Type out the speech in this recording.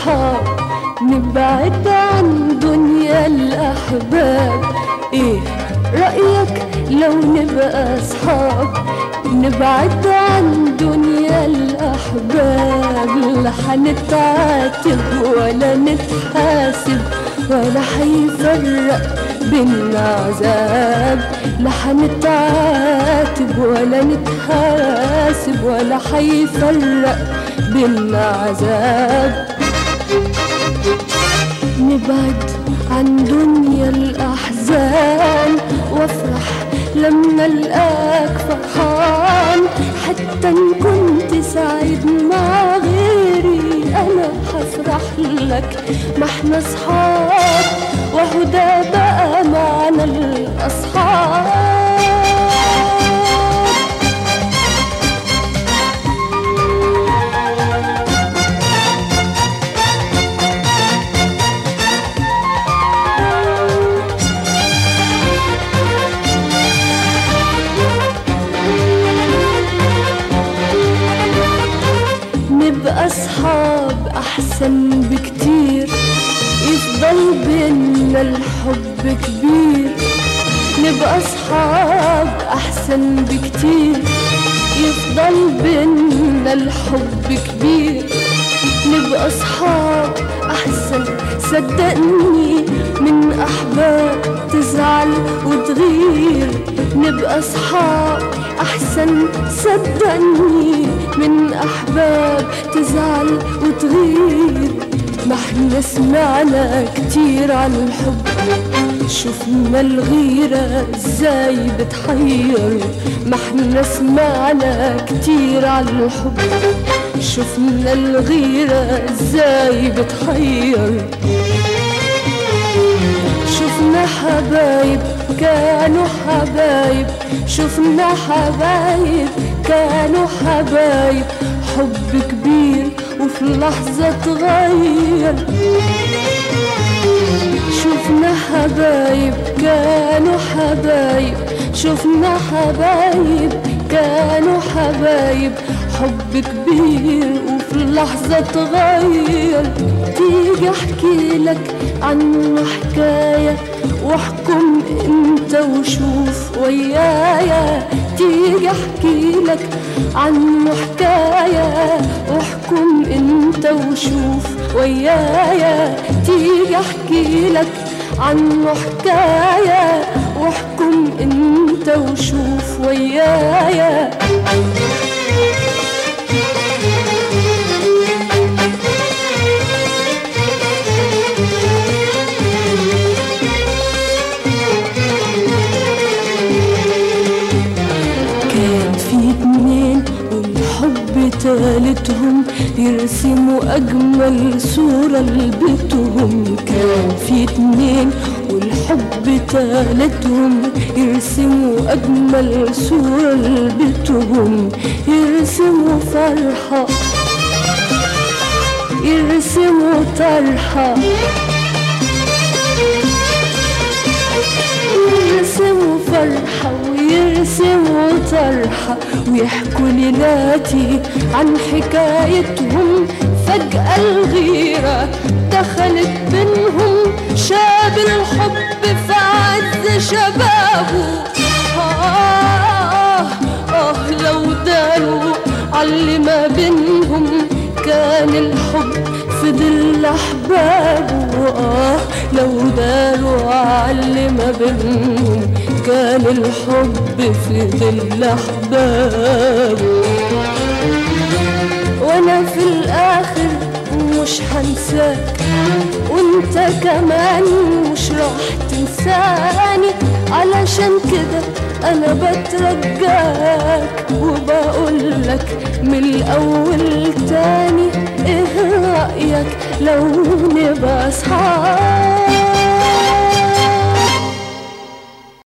أصحاب نبعد عن دنيا الأحباب إيه رأيك لو نبقى أصحاب نبعد عن دنيا الأحباب لا حنتعاتب ولا نتحاسب ولا حيفرق بينا عذاب لا حنتعاتب ولا نتحاسب ولا حيفرق بينا عذاب نبعد عن دنيا الأحزان وافرح لما القاك فرحان حتى إن كنت سعيد مع غيري أنا حفرح لك ما احنا صحاب وهو ده بقى معنى الأصحاب نبقى أصحاب أحسن بكتير يفضل بينا الحب كبير نبقى أصحاب أحسن بكتير يفضل بينا الحب كبير نبقى أصحاب أحسن صدقني من أحباب تزعل وتغير نبقى أصحاب أحسن صدقني من أحباب تزعل وتغير ما احنا سمعنا كتير عن الحب شفنا الغيرة ازاي بتحير ما احنا سمعنا كتير عن الحب شفنا الغيرة ازاي بتحير شفنا حبايب كانوا حبايب شفنا حبايب كانوا حبايب حب كبير وفي لحظة تغير شفنا حبايب كانوا حبايب شفنا حبايب كانوا حبايب حب كبير وفي لحظة تغير تيجي احكي لك عنه حكاية واحكم انت وشوف ويايا تيجي احكي لك عنه حكاية واحكم انت وشوف ويايا تيجي احكي لك عنه حكاية واحكم انت وشوف ويايا كان في اتنين والحب تالتهم يرسموا أجمل صورة لبيتهم كان في اتنين والحب تالتهم يرسموا أجمل صورة لبيتهم يرسموا فرحة يرسموا طرحة يرسموا فرحة ويرسموا طرحة ويحكوا ليلاتي عن حكايتهم فجأة الغيرة دخلت بينهم شاب الحب في عز شبابه آه, آه لو داروا عاللي ما بينهم كان الحب في ظل أحبابه آه لو داروا عاللي ما بينهم كان الحب في ظل أحبابه وأنا في الآخر مش هنساك وانت كمان مش راح تنساني علشان كده انا بترجاك وبقولك من الاول تاني ايه رأيك لو نبقى اصحاب